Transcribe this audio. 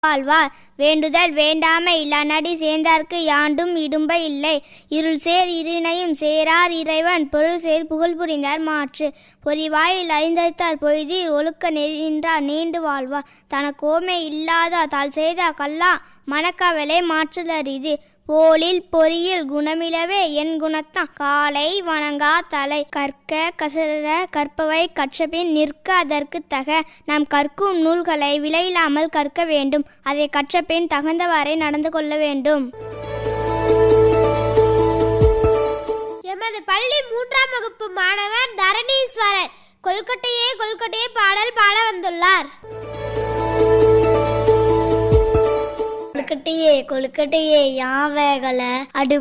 வாழ்வார் வேண்டுதல் வேண்டாமை இல்லானடி சேர்ந்தார்க்கு யாண்டும் இடும்பை இல்லை இருள் சேர் இருணையும் சேரார் இறைவன் பொருள் சேர் புகழ் புரிந்தார் மாற்று பொறிவாயில் ஐந்தத்தார் பொய்தீர் ஒழுக்க நெறின்றார் நீண்டு வாழ்வார் தனக்கோமை இல்லாத தாள் செய்த கல்லா மணக்கவலை மாற்றல் அரிது போலில் பொறியில் குணமிலவே என் குணத்தான் காலை வணங்கா தலை கற்க கசர கற்பவை கற்றபின் நிற்க அதற்கு தக நாம் கற்கும் நூல்களை விலையில்லாமல் கற்க வேண்டும் அதை கற்றபின் தகுந்தவாறே நடந்து கொள்ள வேண்டும் எமது பள்ளி மூன்றாம் வகுப்பு மாணவர் தரணீஸ்வரன் கொல்கட்டையே கொல்கட்டையே பாடல் பாட வந்துள்ளார் கொழுக்கட்டையே கொழுக்கட்டையே யாவேகல அடு